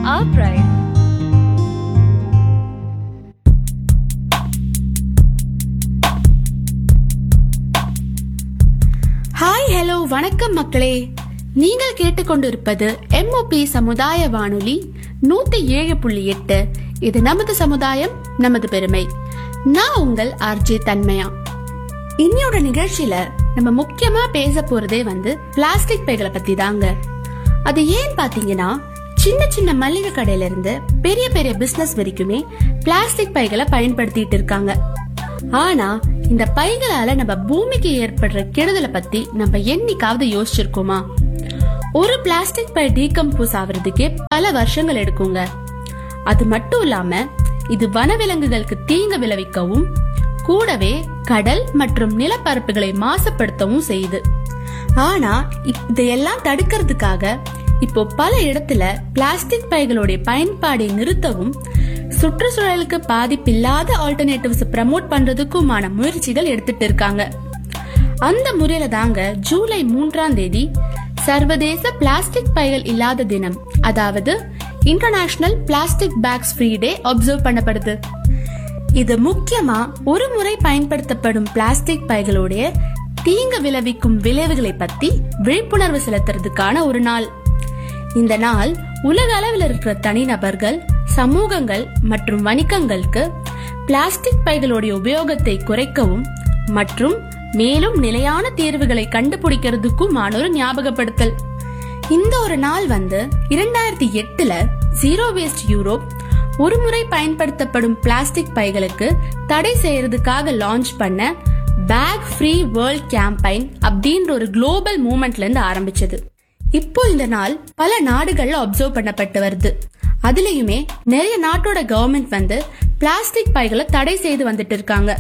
our pride. Hi hello வணக்கம் மக்களே நீங்கள் கேட்டுக்கொண்டிருப்பது எம்ஓபி சமுதாய வானொலி நூத்தி ஏழு புள்ளி எட்டு இது நமது சமுதாயம் நமது பெருமை நான் உங்கள் ஆர்ஜே தன்மையா இன்னையோட நிகழ்ச்சியில நம்ம முக்கியமா பேச போறதே வந்து பிளாஸ்டிக் பைகளை பத்தி தாங்க அது ஏன் பாத்தீங்கன்னா சின்ன சின்ன மளிகை கடையில இருந்து பெரிய பெரிய பிசினஸ் வரைக்குமே பிளாஸ்டிக் பைகளை பயன்படுத்திட்டு இருக்காங்க ஆனா இந்த பைகளால நம்ம பூமிக்கு ஏற்படுற கெடுதலை பத்தி நம்ம என்னைக்காவது யோசிச்சிருக்கோமா ஒரு பிளாஸ்டிக் பை டீகம்போஸ் ஆகுறதுக்கே பல வருஷங்கள் எடுக்குங்க அது மட்டும் இல்லாம இது வனவிலங்குகளுக்கு தீங்கு விளைவிக்கவும் கூடவே கடல் மற்றும் நிலப்பரப்புகளை மாசுபடுத்தவும் செய்யுது ஆனா இப்- இதையெல்லாம் தடுக்கிறதுக்காக இப்போ பல இடத்துல பிளாஸ்டிக் பைகளுடைய பயன்பாடை நிறுத்தவும் சுற்றுச்சூழலுக்கு பாதிப்பில்லாத ஆல்டர்னேட்டிவ்ஸ் ப்ரமோட் பண்றதுக்குமான முயற்சிகள் எடுத்துட்டு இருக்காங்க அந்த முறையில தாங்க ஜூலை மூன்றாம் தேதி சர்வதேச பிளாஸ்டிக் பைகள் இல்லாத தினம் அதாவது international plastic bags free day observe பண்ணப்படுது இது முக்கியமா ஒரு முறை பயன்படுத்தப்படும் பிளாஸ்டிக் பைகளுடைய தீங்கு விளைவிக்கும் விளைவுகளை பத்தி விழிப்புணர்வு செலுத்துறதுக்கான ஒரு நாள் இந்த நாள் உலக அளவில் இருக்கிற தனிநபர்கள் சமூகங்கள் மற்றும் வணிகங்களுக்கு பிளாஸ்டிக் பைகளுடைய உபயோகத்தை குறைக்கவும் மற்றும் மேலும் நிலையான தீர்வுகளை கண்டுபிடிக்கிறதுக்குமான ஒரு ஞாபகப்படுத்தல் இந்த ஒரு நாள் வந்து இரண்டாயிரத்தி எட்டுல ஜீரோ வேஸ்ட் யூரோப் ஒருமுறை பயன்படுத்தப்படும் பிளாஸ்டிக் பைகளுக்கு தடை செய்யறதுக்காக லான்ச் பண்ண பேக் ஃப்ரீ வேர்ல்ட் கேம்பெயின் அப்படின்ற ஒரு குளோபல் மூமெண்ட்ல இருந்து ஆரம்பிச்சது இப்போ இந்த நாள் பல நாடுகள்ல அப்சர்வ் பண்ணப்பட்டு வருது அதுலயுமே நிறைய நாட்டோட கவர்மெண்ட் வந்து பிளாஸ்டிக் பைகளை தடை செய்து வந்துட்டு இருக்காங்க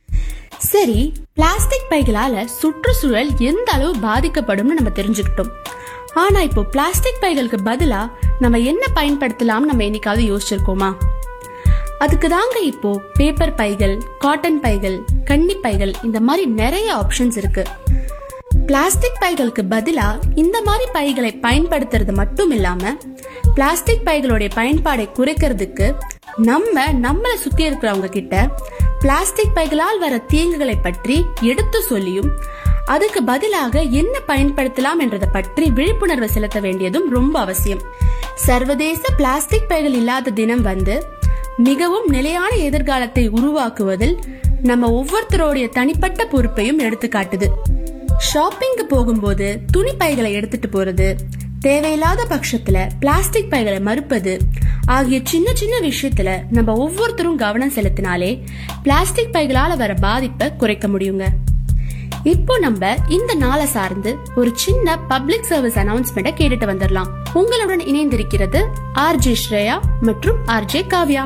சரி பிளாஸ்டிக் பைகளால சுற்றுச்சூழல் எந்த அளவு பாதிக்கப்படும்னு நம்ம தெரிஞ்சுக்கிட்டோம் ஆனா இப்போ பிளாஸ்டிக் பைகளுக்கு பதிலா நம்ம என்ன பயன்படுத்தலாம் நம்ம என்னைக்காவது யோசிச்சிருக்கோமா அதுக்கு தாங்க இப்போ பேப்பர் பைகள் காட்டன் பைகள் கன்னி பைகள் இந்த மாதிரி நிறைய ஆப்ஷன்ஸ் இருக்கு பிளாஸ்டிக் பைகளுக்கு பதிலா இந்த மாதிரி பைகளை பயன்படுத்துறது மட்டும் இல்லாம பிளாஸ்டிக் பைகளுடைய பயன்பாடை குறைக்கிறதுக்கு நம்ம நம்மளை சுத்தி இருக்கிறவங்க கிட்ட பிளாஸ்டிக் பைகளால் வர தீங்குகளை பற்றி எடுத்து சொல்லியும் அதுக்கு பதிலாக என்ன பயன்படுத்தலாம் என்றதை பற்றி விழிப்புணர்வு செலுத்த வேண்டியதும் ரொம்ப அவசியம் சர்வதேச பிளாஸ்டிக் பைகள் இல்லாத தினம் வந்து மிகவும் நிலையான எதிர்காலத்தை உருவாக்குவதில் நம்ம ஒவ்வொருத்தருடைய தனிப்பட்ட பொறுப்பையும் எடுத்து காட்டுது ஷாப்பிங்க்கு போகும்போது துணி பைகளை எடுத்துட்டு போறது தேவையில்லாத பட்சத்துல பிளாஸ்டிக் பைகளை மறுப்பது ஆகிய சின்ன சின்ன விஷயத்துல நம்ம ஒவ்வொருத்தரும் கவனம் செலுத்தினாலே பிளாஸ்டிக் பைகளால வர பாதிப்பை குறைக்க முடியுங்க இப்போ நம்ம இந்த நாளை சார்ந்து ஒரு சின்ன பப்ளிக் சர்வீஸ் அனௌன்ஸ்மெண்ட்டை கேட்டுட்டு வந்துடலாம் உங்களுடன் இணைந்திருக்கிறது ஆர்ஜே ஸ்ரேயா மற்றும் ஆர்ஜே காவ்யா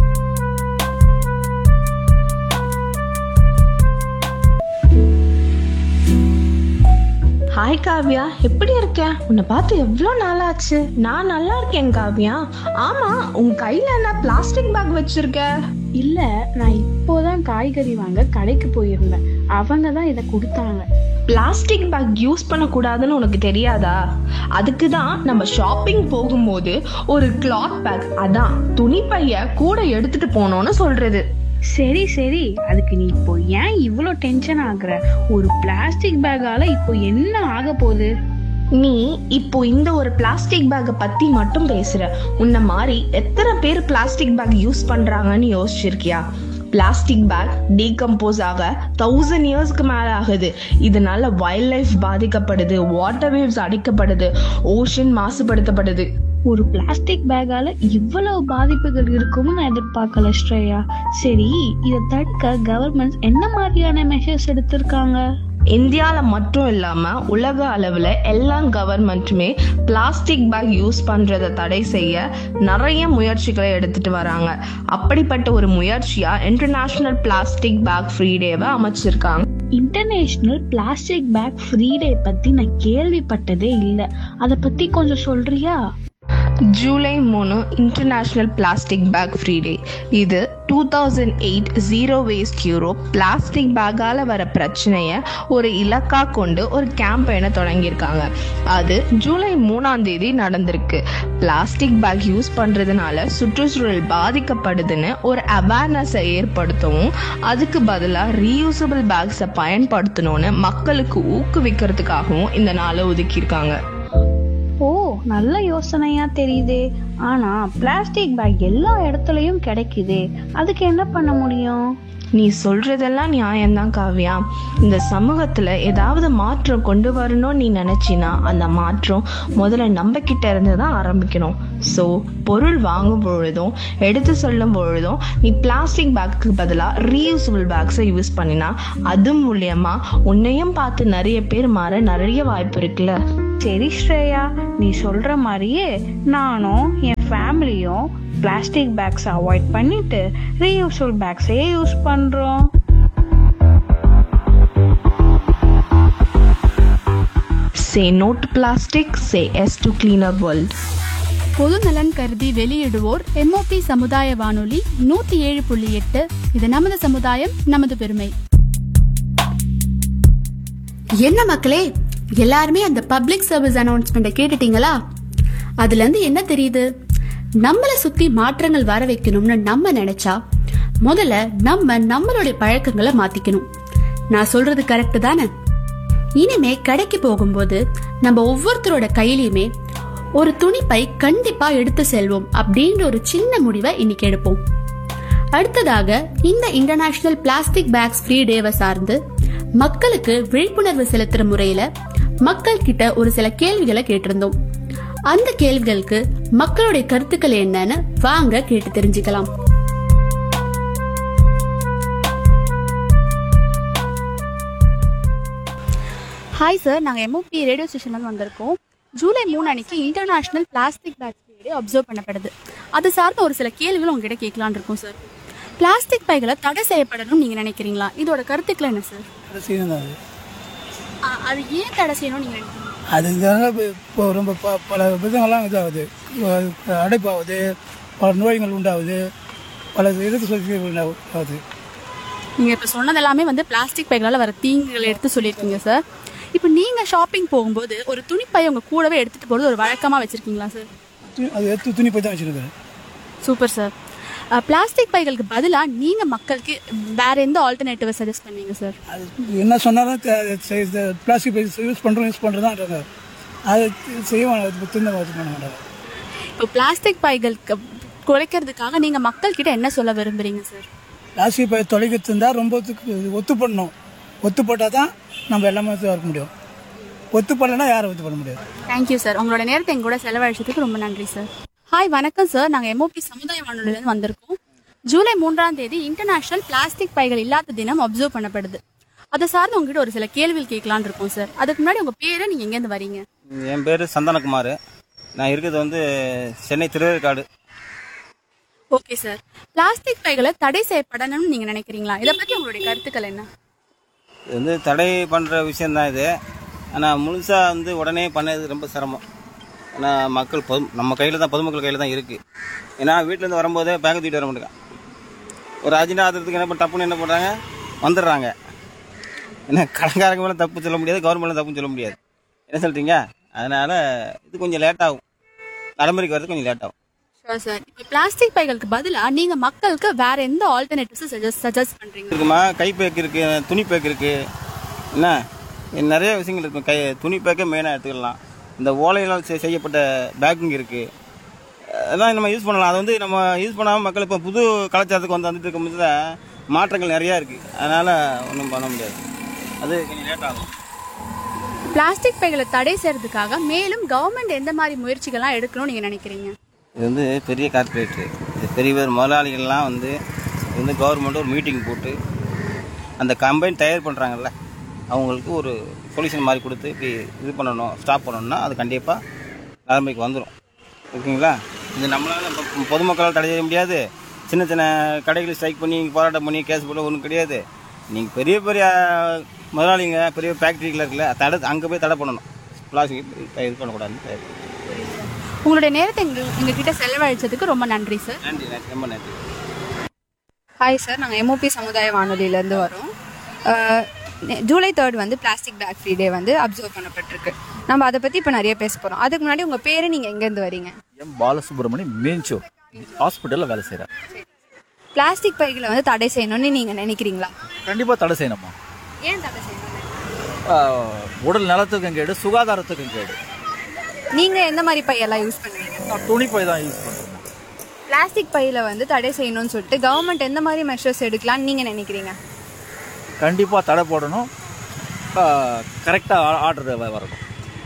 ஹாய் காவ்யா எப்படி இருக்க உன்னை பார்த்து எவ்வளோ நாளாச்சு நான் நல்லா இருக்கேன் காவ்யா ஆமா உன் கையில என்ன பிளாஸ்டிக் பேக் வச்சிருக்க இல்ல நான் இப்போதான் காய்கறி வாங்க கடைக்கு போயிருந்தேன் அவங்க தான் இதை கொடுத்தாங்க பிளாஸ்டிக் பேக் யூஸ் பண்ணக்கூடாதுன்னு உனக்கு தெரியாதா அதுக்கு தான் நம்ம ஷாப்பிங் போகும்போது ஒரு கிளாத் பேக் அதான் துணிப்பைய கூட எடுத்துட்டு போனோம்னு சொல்றது சரி சரி அதுக்கு நீ இப்போ ஏன் இவ்வளோ டென்ஷன் ஆகுற ஒரு பிளாஸ்டிக் பேக்கால இப்போ என்ன ஆக போகுது நீ இப்போ இந்த ஒரு பிளாஸ்டிக் பேக்கை பத்தி மட்டும் பேசுற உன்ன மாதிரி எத்தனை பேர் பிளாஸ்டிக் பேக் யூஸ் பண்றாங்கன்னு யோசிச்சிருக்கியா பிளாஸ்டிக் பேக் டீகம்போஸ் ஆக தௌசண்ட் இயர்ஸ்க்கு மேல ஆகுது இதனால வைல்ட் லைஃப் பாதிக்கப்படுது வாட்டர் வேவ்ஸ் அடிக்கப்படுது ஓஷன் மாசுபடுத்தப்படுது ஒரு பிளாஸ்டிக் பேக்கால இவ்வளவு பாதிப்புகள் இருக்கும்னு நான் எதிர்பார்க்கல ஸ்ரேயா சரி இதை தடுக்க கவர்மெண்ட் என்ன மாதிரியான மெஷர்ஸ் எடுத்திருக்காங்க இந்தியால மட்டும் இல்லாம உலக அளவுல எல்லா கவர்மெண்ட்டுமே பிளாஸ்டிக் பேக் யூஸ் பண்றதை தடை செய்ய நிறைய முயற்சிகளை எடுத்துட்டு வராங்க அப்படிப்பட்ட ஒரு முயற்சியா இன்டர்நேஷனல் பிளாஸ்டிக் பேக் ஃப்ரீ டேவை அமைச்சிருக்காங்க international plastic bag free day பத்தி நான் கேள்விப்பட்டதே இல்லை அதை பத்தி கொஞ்சம் சொல்றியா ஜூலை மூணு international plastic bag free day இது two thousand eight zero waste Europe plastic பேக்கால் வர பிரச்சனையை ஒரு இலக்காக கொண்டு ஒரு கேம்பெயினை தொடங்கியிருக்காங்க அது ஜூலை மூணாம் தேதி நடந்திருக்கு பிளாஸ்டிக் பேக் யூஸ் பண்ணுறதுனால சுற்றுச்சூழல் பாதிக்கப்படுதுன்னு ஒரு அவேர்னஸை ஏற்படுத்தவும் அதுக்கு பதிலாக ரீயூசபிள் பேக்ஸை பயன்படுத்தணும்னு மக்களுக்கு ஊக்குவிக்கிறதுக்காகவும் இந்த நாளை ஒதுக்கியிருக்காங்க ஓ நல்ல யோசனையா தெரியுதே ஆனா பிளாஸ்டிக் பேக் எல்லா இடத்துலயும் கிடைக்குதே அதுக்கு என்ன பண்ண முடியும் நீ சொல்றதெல்லாம் நியாயம்தான் காவ்யா இந்த சமூகத்துல ஏதாவது மாற்றம் கொண்டு வரணும்னு நீ நினைச்சினா அந்த மாற்றம் முதல்ல நம்ம கிட்ட இருந்து தான் ஆரம்பிக்கணும் ஸோ பொருள் வாங்கும் பொழுதும் எடுத்து சொல்லும் பொழுதும் நீ பிளாஸ்டிக் பேக்கு பதிலாக ரீயூசபிள் பேக்ஸை யூஸ் பண்ணினா அது மூலியமா உன்னையும் பார்த்து நிறைய பேர் மாற நிறைய வாய்ப்பு இருக்குல்ல சரி ஸ்ரேயா நீ சொல்ற மாதிரியே நானும் என் ஃபேமிலியும் பிளாஸ்டிக் பேக்ஸ் அவாய்ட் பண்ணிட்டு ரீயூசபிள் பேக்ஸே யூஸ் பண்றோம் say no to plastic say yes to cleaner world பொது நலன் கருதி வெளியிடுவோர் எம்ஓபி சமுதாய வானொலி நூத்தி ஏழு புள்ளி எட்டு இது நமது சமுதாயம் நமது பெருமை என்ன மக்களே எல்லாருமே அந்த பப்ளிக் சர்வீஸ் அனௌன்ஸ்மெண்ட்டை கேட்டுட்டீங்களா அதுல இருந்து என்ன தெரியுது நம்மள சுத்தி மாற்றங்கள் வர வைக்கணும்னு நம்ம நினைச்சா முதல்ல நம்ம நம்மளுடைய பழக்கங்களை மாத்திக்கணும் நான் சொல்றது கரெக்ட் தானே இனிமே கடைக்கு போகும்போது நம்ம ஒவ்வொருத்தரோட கையிலயுமே ஒரு துணிப்பை கண்டிப்பா எடுத்து செல்வோம் அப்படின்ற ஒரு சின்ன முடிவை இன்னைக்கு எடுப்போம் அடுத்ததாக இந்த இன்டர்நேஷனல் பிளாஸ்டிக் பேக்ஸ் ஃப்ரீ டேவை சார்ந்து மக்களுக்கு விழிப்புணர்வு செலுத்துற முறையில மக்கள் கிட்ட ஒரு சில கேள்விகளை கேட்டிருந்தோம் அந்த கேள்விகளுக்கு மக்களுடைய கருத்துக்கள் என்னன்னு வாங்க கேட்டு தெரிஞ்சுக்கலாம் ஹாய் சார் நாங்கள் எம்ஓபி ரேடியோ ஸ்டேஷன்லேருந்து வந்திருக்கோம் ஜூலை மூணு அன்னைக்கு international plastic bag day observe பண்ணப்படுது அது சார்ந்த ஒரு சில கேள்விகள் உங்ககிட்ட கேட்கலான்னு இருக்கோம் சார் பிளாஸ்டிக் பைகளை தடை செய்யப்படணும்னு நீங்கள் நினைக்கிறீங்களா இதோட கருத்துக்கள் என்ன சார் அது செய்யணும் தான் அது ஆ, அது ஏன் தடை செய்யணும்னு நீங்கள் நினைக்கிறீங்க அது இதனால இப்ப- இப்போ ரொம்ப ப- பல விதங்கள்லாம் இதாகுது அஹ் அடைப்பாகுது பல நோய்கள் உண்டாகுது பல எதிர்த்து சொல்லி உண்டாகுது நீங்கள் இப்போ சொன்னது எல்லாமே வந்து பிளாஸ்டிக் பைகளால் வர தீங்குகளை எடுத்து சொல்லியிருக்கீங்க சார் இப்போ நீங்கள் ஷாப்பிங் போகும்போது ஒரு துணிப்பை உங்கள் கூடவே எடுத்துகிட்டு போகிறது ஒரு வழக்கமாக வச்சுருக்கீங்களா சார் து- அது எடுத்து துணி போய் தான் வச்சுருக்காரு சூப்பர் சார் பிளாஸ்டிக் பைகளுக்கு பதிலாக நீங்கள் மக்களுக்கு வேற எந்த ஆல்டர்னேட்டிவை சஜஸ்ட் பண்ணுவீங்க சார் அது என்ன சொன்னாலும் பிளாஸ்டிக் யூஸ் பண்ணுறோம் யூஸ் பண்ணுறது தான் இருக்காங்க அது செய்வாங்க அது திருந்த இது பண்ண மாட்டாங்க இப்போ பிளாஸ்டிக் பைகள் க- குறைக்கிறதுக்காக நீங்க மக்கள் கிட்ட என்ன சொல்ல விரும்புறீங்க சார் பிளாஸ்டிக் பை தொலைக்கிறது இருந்தால் ரொம்ப ஒத்து- ஒத்து பண்ணணும் ஒத்து போட்டால் தான் நம்ம எல்லாமே இதுவா இருக்க முடியும் ஒத்து பண்ணலைன்னா யாரும் ஒத்து பண்ண முடியாது தேங்க்யூ சார் உங்களோட நேரத்தை எங்க கூட செலவழிச்சதுக்கு ரொம்ப நன்றி சார் ஹாய் வணக்கம் சார் நாங்கள் எம்ஓபி சமுதாய வானொலியிலேருந்து வந்திருக்கோம் ஜூலை மூன்றாம் தேதி இன்டர்நேஷனல் பிளாஸ்டிக் பைகள் இல்லாத தினம் அப்சர்வ் பண்ணப்படுது அதை சார்ந்து உங்ககிட்ட ஒரு சில கேள்விகள் கேட்கலான்னு இருக்கோம் சார் அதுக்கு முன்னாடி உங்க பேரு நீங்க எங்கேருந்து வரீங்க என் பேர் சந்தனகுமார் நான் இருக்கிறது வந்து Chennai Thiruverkadu okay sir plastic பைகளை தடை செய்யப்படணும்னு நீங்க நினைக்கிறீங்களா இதை பத்தி உங்களுடைய கருத்துக்கள் என்ன இது வந்து தடை பண்ணுற விஷயந்தான் இது ஆனால் முழுசாக வந்து உடனே பண்ணது ரொம்ப சிரமம் ஏன்னா மக்கள் பொது நம்ம கையில் தான் பொதுமக்கள் கையில் தான் இருக்குது ஏன்னா வீட்டிலேருந்து வரும்போதே பேக்கை தூக்கிட்டு வர மாட்டேங்க ஒரு அர்ஜென்ட் ஆகிறதுக்கு என்ன பண்ண தப்புன்னு என்ன பண்ணுறாங்க வந்துடுறாங்க ஏன்னா கடங்காரங்க மேலே தப்பு சொல்ல முடியாது கவர்மெண்ட்ல தப்புன்னு சொல்ல முடியாது என்ன சொல்கிறீங்க அதனால் இது கொஞ்சம் லேட் ஆகும் நடைமுறைக்கு வரது கொஞ்சம் லேட் ஆகும் ஷோர் சார் இப்போ பிளாஸ்டிக் பைகளுக்கு பதிலா நீங்க மக்களுக்கு வேற எந்த ஆல்டர்னேட்டிவ்ஸ் சஜஸ்ட் சஜஸ்ட் பண்றீங்க இருக்குமா கை பேக்கு இருக்கு துணி பேக்கு இருக்கு என்ன இன்னும் நிறைய விஷயங்கள் இருக்கு கை துணி பேக்கே மெயினாக எடுத்துக்கலாம் இந்த ஓலையினால் செய்- செய்யப்பட்ட பேக்கிங் இருக்கு அதெல்லாம் நம்ம யூஸ் பண்ணலாம் அது வந்து நம்ம யூஸ் பண்ணாமல் மக்கள் இப்போ புது கலாச்சாரத்துக்கு வந்து வந்துட்டு இருக்கும்போது மாற்றங்கள் நிறையா இருக்கு அதனால ஒன்றும் பண்ண முடியாது அது கொஞ்சம் லேட் ஆகும் பிளாஸ்டிக் பைகளை தடை செய்யறதுக்காக மேலும் கவர்மெண்ட் எந்த மாதிரி முயற்சிகள்லாம் எடுக்கணும்னு நீங்க நினைக்கிறீங்க இது வந்து பெரிய கார்பரேட்ரு இது பெரிய பேர் முதலாளிகள்லாம் வந்து இது வந்து கவர்மெண்ட் ஒரு மீட்டிங் போட்டு அந்த கம்பெனி தயார் பண்ணுறாங்கல்ல அவங்களுக்கு ஒரு சொல்யூஷன் மாதிரி கொடுத்து இப்படி இது பண்ணணும் ஸ்டாப் பண்ணணும்னா அது கண்டிப்பாக நடைமுறைக்கு வந்துடும் ஓகேங்களா இது நம்மளால இப்போ பொதுமக்களால் தடை செய்ய முடியாது சின்ன சின்ன கடைகள் ஸ்ட்ரைக் பண்ணி போராட்டம் பண்ணி கேஸ் போட ஒன்றும் கிடையாது நீங்கள் பெரிய பெரிய முதலாளிங்க பெரிய ஃபேக்ட்ரிகள் இருக்குல்ல தடை அங்கே போய் தடை பண்ணணும் பிளாஸ்டிக் இது பண்ணக்கூடாதுன்னு உங்களுடைய நேரத்தை எங்க எங்ககிட்ட செலவழிச்சதுக்கு ரொம்ப நன்றி சார் நன்றி நன்றி ரொம்ப நன்றி ஹாய் சார் நாங்கள் எம்ஓபி சமுதாய வானொலியிலேருந்து வரோம் அஹ், நெ- ஜூலை தேர்ட் வந்து பிளாஸ்டிக் பேக் ஃப்ரீ டே வந்து அப்சர்வ் பண்ணப்பட்டிருக்கு நம்ம அதை பற்றி இப்போ நிறைய பேச போகிறோம் அதுக்கு முன்னாடி உங்கள் பேர் நீங்கள் எங்கேருந்து வரீங்க எம் பாலசுப்ரமணி மேஞ்சூர் ஹாஸ்பிட்டலில் வேலை செய்கிறேன் பிளாஸ்டிக் பைகளை வந்து தடை செய்யணும்னு நீங்கள் நினைக்கிறீங்களா கண்டிப்பாக தடை செய்யணுமா ஏன் தடை செய்யணும் ஆஹ், உடல் நலத்துக்கும் கேடு சுகாதாரத்துக்கும் கேடு நீங்கள் எந்த மாதிரி பையெல்லாம் யூஸ் பண்ணுவீங்க நான் துணி பை தான் யூஸ் பண்ணுறேன் பிளாஸ்டிக் பையில வந்து தடை செய்யணும்னு சொல்லிட்டு கவர்மெண்ட் எந்த மாதிரி மெஷர்ஸ் எடுக்கலாம்னு நீங்கள் நினைக்கிறீங்க கண்டிப்பாக தடை போடணும் கரெக்டாக ஆர்டர் வரணும்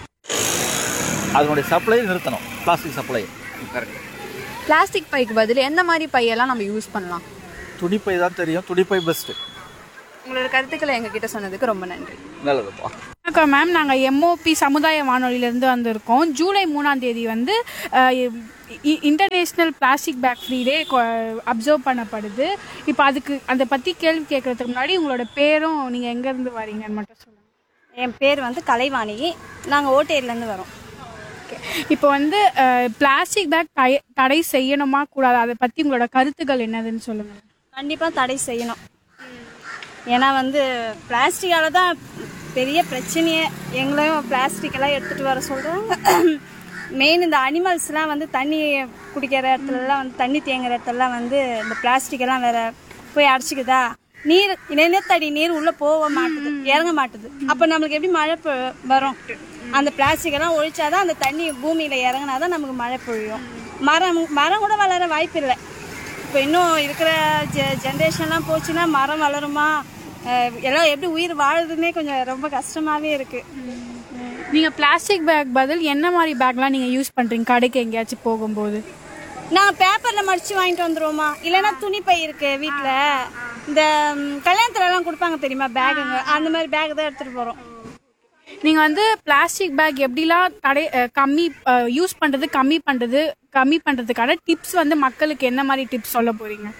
அதனுடைய சப்ளை நிறுத்தணும் பிளாஸ்டிக் சப்ளை கரெக்ட் பிளாஸ்டிக் பைக்கு பதில் எந்த மாதிரி பையெல்லாம் நம்ம யூஸ் பண்ணலாம் துணிப்பை தான் தெரியும் துணிப்பை பெஸ்ட்டு உங்களோட கருத்துக்களை எங்ககிட்ட சொன்னதுக்கு ரொம்ப நன்றி நல்லதுப்பா வணக்கம் மேம் நாங்கள் எம்ஓபி சமுதாய வானொலியிலேருந்து வந்திருக்கோம் ஜூலை மூணாம் தேதி வந்து international plastic bag free day observe பண்ணப்படுது இப்போ அதுக்கு அதை பற்றி கேள்வி கேட்கறதுக்கு முன்னாடி உங்களோட பேரும் நீங்கள் எங்கேருந்து வரீங்கன்னு மட்டும் சொல்லுங்கள் என் பேர் வந்து கலைவாணி நாங்கள் ஓட்டேரிலேருந்து வரோம் இப்போ வந்து பிளாஸ்டிக் பேக் தடை செய்யணுமா கூடாது அதை பற்றி உங்களோட கருத்துக்கள் என்னதுன்னு சொல்லுங்கள் கண்டிப்பாக தடை செய்யணும் ஏன்னா வந்து பிளாஸ்டிக்கால தான் பெரிய பிரச்சனையே எங்களையும் பிளாஸ்டிக் எல்லாம் எடுத்துகிட்டு வர சொல்கிறாங்க மெயின் இந்த அனிமல்ஸ்லாம் வந்து தண்ணி குடிக்கிற இடத்துலலாம் வந்து தண்ணி தேங்குற இடத்துலலாம் வந்து இந்த பிளாஸ்டிக் எல்லாம் வேற போய் அடைச்சிக்குதா நீர் நிலத்தடி நீர் உள்ளே போக மாட்டுது இறங்க மாட்டுது அப்போ நம்மளுக்கு எப்படி மழை பொ- வரும் அந்த பிளாஸ்டிக் எல்லாம் ஒழிச்சாதான் அந்த தண்ணி பூமியில் இறங்கினாதான் நமக்கு மழை பொழியும் மரம் மரம் கூட வளர வாய்ப்பு இல்லை இப்போ இன்னும் இருக்கிற ஜெ ஜென்ரேஷன்லாம் போச்சுன்னா மரம் வளருமா அஹ் எல்லாம் எப்படி உயிர் வாழுதுன்னே கொஞ்சம் ரொம்ப கஷ்டமாவே இருக்கு நீங்கள் பிளாஸ்டிக் பேக் பதில் என்ன மாதிரி பேக்லாம் நீங்கள் யூஸ் பண்ணுறீங்க கடைக்கு எங்கேயாச்சும் போகும்போது நான் பேப்பர்ல மடிச்சு வாங்கிட்டு வந்துருவோமா இல்லைன்னா துணி பை இருக்கு வீட்டில் இந்த ம், கல்யாணத்துல எல்லாம் கொடுப்பாங்க தெரியுமா பேகுங்க அந்த மாதிரி பேக் தான் எடுத்துட்டு போறோம் நீங்கள் வந்து பிளாஸ்டிக் பேக் எப்படிலாம் தடை அஹ், கம்மி யூஸ் பண்ணுறது கம்மி பண்ணுறது கம்மி பண்ணுறதுக்கான டிப்ஸ் வந்து மக்களுக்கு என்ன மாதிரி டிப்ஸ் சொல்ல போகிறீங்க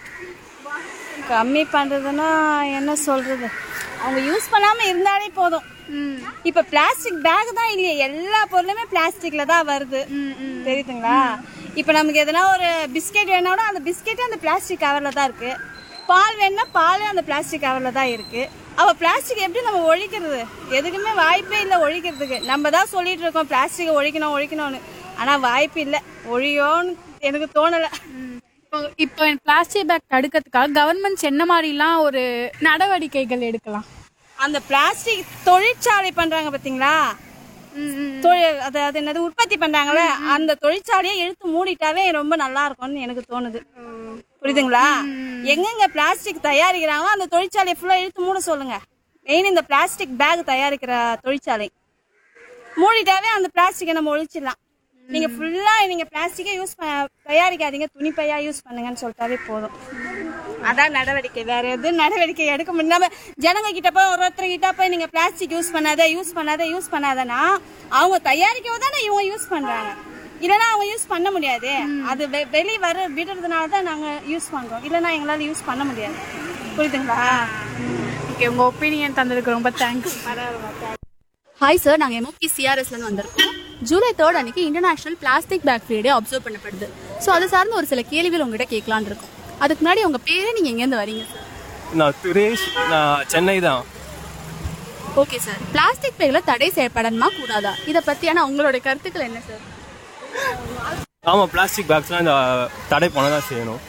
கம்மி பண்றதுன்னா என்ன சொல்றது அவங்க யூஸ் பண்ணாம இருந்தாலே போதும் இப்ப பிளாஸ்டிக் பேக் தான் இல்லையே எல்லா பொருளுமே பிளாஸ்டிக்ல தான் வருது தெரியுதுங்களா இப்ப நமக்கு எதனா ஒரு பிஸ்கெட் வேணாலும் அந்த பிஸ்கெட்டே அந்த பிளாஸ்டிக் கவர்ல தான் இருக்கு பால் வேணும்னா பாலும் அந்த பிளாஸ்டிக் கவர்ல தான் இருக்கு அவ பிளாஸ்டிக் எப்படி நம்ம ஒழிக்கிறது எதுக்குமே வாய்ப்பே இல்லை ஒழிக்கிறதுக்கு நம்ம தான் சொல்லிட்டு இருக்கோம் பிளாஸ்டிக்கை ஒழிக்கணும் ஒழிக்கணும்னு ஆனா வாய்ப்பு இல்லை ஒழியோன்னு எனக்கு தோணலை இப்போ இப்போ பிளாஸ்டிக் பேக் தடுக்கிறதுக்காக கவர்மெண்ட்ஸ் என்ன மாதிரிலாம் ஒரு நடவடிக்கைகள் எடுக்கலாம் அந்த பிளாஸ்டிக் தொழிற்சாலை பண்றாங்க பாத்தீங்களா தொழில் அதாவது என்னது உற்பத்தி பண்றாங்கல்ல அந்த தொழிற்சாலையை இழுத்து மூடிட்டாவே ரொம்ப நல்லா இருக்கும்னு எனக்கு தோணுது புரியுதுங்களா எங்கெங்க பிளாஸ்டிக் தயாரிக்கிறாங்களோ அந்த தொழிற்சாலையை ஃபுல்லா இழுத்து மூட சொல்லுங்க மெயின் இந்த பிளாஸ்டிக் பேக் தயாரிக்கிற தொழிற்சாலை மூடிட்டாவே அந்த பிளாஸ்டிக்கை நம்ம ஒழிச்சிடலாம் நீங்க ஃபுல்லா நீங்க பிளாஸ்டிக்கே யூஸ் தயாரிக்காதீங்க துணி பையா யூஸ் பண்ணுங்கன்னு சொல்லிட்டாவே போதும் அதான் நடவடிக்கை வேற எதுவும் நடவடிக்கை எடுக்க முடியாம ஜனங்க கிட்ட போய் ஒரு ஒருத்தர் கிட்ட போய் நீங்க பிளாஸ்டிக் யூஸ் பண்ணாத யூஸ் பண்ணாத யூஸ் பண்ணாதனா அவங்க தயாரிக்கவோ தானே இவங்க யூஸ் பண்றாங்க இல்லைன்னா அவங்க யூஸ் பண்ண முடியாது அது வெ- வெளிய வர விடுறதுனால தான் நாங்க யூஸ் பண்றோம் இல்லைன்னா எங்களால யூஸ் பண்ண முடியாது புரியுதுங்களா ஓகே உங்கள் ஒப்பீனியன் தந்ததுக்கு ரொம்ப தேங்க்ஸ் ஹாய் சார் நாங்கள் எம்ஓபி சிஆர்எஸ்லேருந்து வந்திருக்கோம் ஜூலை தேர்ட் அன்னைக்கு international plastic bag free day observe பண்ணப்படுது ஸோ அது சார்ந்த ஒரு சில கேள்விகள் உங்ககிட்ட கேட்கலான்னு இருக்கோம் அதுக்கு முன்னாடி உங்கள் பேரே நீங்கள் எங்கேருந்து வரீங்க சார் நான் சுரேஷ் நான் சென்னை தான் ஓகே சார் பிளாஸ்டிக் பைகளை தடை செய்யப்படணுமா கூடாதா இதை பற்றியான உங்களோட கருத்துக்கள் என்ன சார் ஆமாம் பிளாஸ்டிக் பேக்ஸ்லாம் இந்த தடை பண்ண தான் செய்யணும்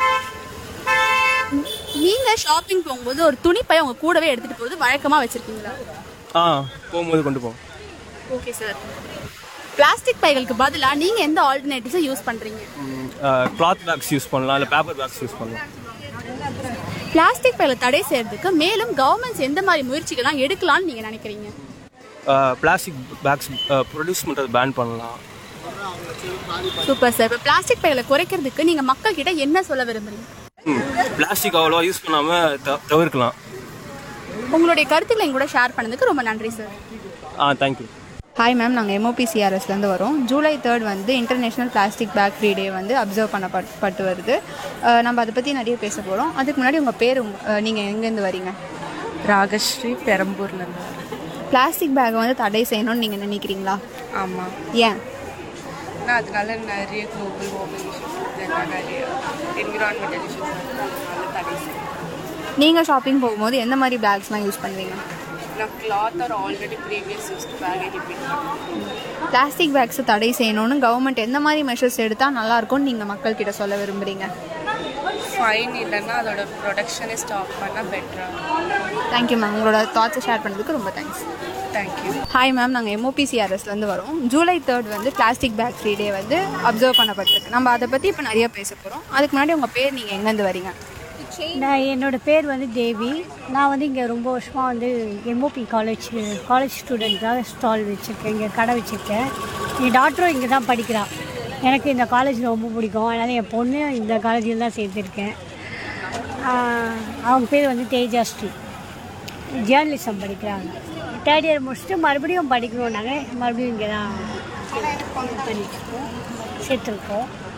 நீங்கள் ஷாப்பிங் போகும்போது ஒரு துணிப்பை உங்க கூடவே எடுத்துகிட்டு போகிறது வழக்கமாக வச்சுருக்கீங்களா ஆ போகும்போது கொண்டு போவோம் ஓகே சார் பிளாஸ்டிக் பைகளுக்கு பதிலாக நீங்கள் எந்த ஆல்டர்னேட்டிவ்ஸை யூஸ் பண்ணுறீங்க கிளாத் பேக்ஸ் யூஸ் பண்ணலாம் இல்லை பேப்பர் பேக்ஸ் யூஸ் பண்ணலாம் பிளாஸ்டிக் பைகளை தடை செய்யறதுக்கு மேலும் கவர்மெண்ட்ஸ் எந்த மாதிரி முயற்சிகள்லாம் எடுக்கலாம்னு நீங்கள் நினைக்கிறீங்க பிளாஸ்டிக் பேக்ஸ் ப்ரொடியூஸ் பண்ணுறது பேன் பண்ணலாம் சூப்பர் சார் இப்போ பிளாஸ்டிக் பைகளை குறைக்கிறதுக்கு நீங்கள் மக்கள் கிட்ட என்ன சொல்ல விரும்புறீங்க பிளாஸ்டிக் அவ்வளோவா யூஸ் பண்ணாமல் த தவிர்க்கலாம் உங்களுடைய கருத்துக்களை எங்க கூட ஷேர் பண்ணதுக்கு ரொம்ப நன்றி சார் ஆ தேங்க்யூ ஹாய் மேம் நாங்கள் எம்ஓபி சிஆர்எஸ்லேருந்து வரோம் ஜூலை தேர்ட் வந்து international plastic bag free day வந்து அப்சர்வ் பண்ணப்பட் பட்டு வருது அஹ் நம்ம அதை பற்றி நிறைய பேச போகிறோம் அதுக்கு முன்னாடி உங்கள் பேர் நீங்கள் எங்கேருந்து வரீங்க ராகஸ்ரீ பெரம்பூர்லேருந்து பிளாஸ்டிக் பேக்கை வந்து தடை செய்யணும்னு நீங்கள் நினைக்கிறீங்களா ஆமாம் ஏன் ஏன்னா அதனால நிறைய குளோபல் வார்மிங் இஷ்யூஸ் இதெல்லாம் நிறைய என்விரான்மெண்டல் இஷ்யூஸ் அதனால தடை செய்யும் நீங்கள் ஷாப்பிங் போகும்போது எந்த மாதிரி பேக்ஸ்லாம் யூஸ் பண்ணுவீங்க நான் cloth or already previous used பேக்கை ரிப்பீட் பிளாஸ்டிக் பேக்ஸை தடை செய்யணும்னு கவர்மெண்ட் எந்த மாதிரி மெஷர்ஸ் எடுத்தால் நல்லாயிருக்கும்னு நீங்கள் மக்கள்கிட்ட சொல்ல விரும்புகிறீங்க ஃபைன் இல்லைன்னா அதோட ப்ரொடக்ஷனை ஸ்டாப் பண்ணால் பெட்டராக தேங்க்யூ மேம் உங்களோட தாட்ஸை ஷேர் பண்ணதுக்கு ரொம்ப தேங்க்ஸ் தேங்க்யூ ஹாய் மேம் நாங்கள் எம்ஓபிசிஆர்எஸ்லேருந்து வரோம் ஜூலை தேர்ட் வந்து பிளாஸ்டிக் பேக் ஃப்ரீ டே வந்து அப்சர்வ் பண்ணப்பட்டிருக்கு நம்ம அதை பற்றி இப்போ நிறைய பேச போகிறோம் அதுக்கு முன்னாடி உங்கள் பேர் நீங்கள் எங்கேருந்து வரீங்க நான் என்னோட பேர் வந்து தேவி நான் வந்து இங்கே ரொம்ப வருஷமாக வந்து எம்ஓபி காலேஜ் காலேஜ் ஸ்டூடெண்ட்டாக ஸ்டால் வச்சுருக்கேன் இங்கே கடை வச்சுருக்கேன் என் டாக்டரும் இங்கே தான் படிக்கிறான் எனக்கு இந்த காலேஜ் ரொம்ப பிடிக்கும் அதனால் என் பொண்ணு இந்த காலேஜில் தான் சேர்த்துருக்கேன் ஆஹ் அவங்க பேர் வந்து தேஜாஸ்ரீ ஜேர்னலிசம் படிக்கிறாங்க தேர்ட் இயர் முடிச்சுட்டு மறுபடியும் படிக்கணும் நாங்கள் மறுபடியும் இங்கே தான் பண்ணிட்டுருக்கோம் சேர்த்துருக்கோம்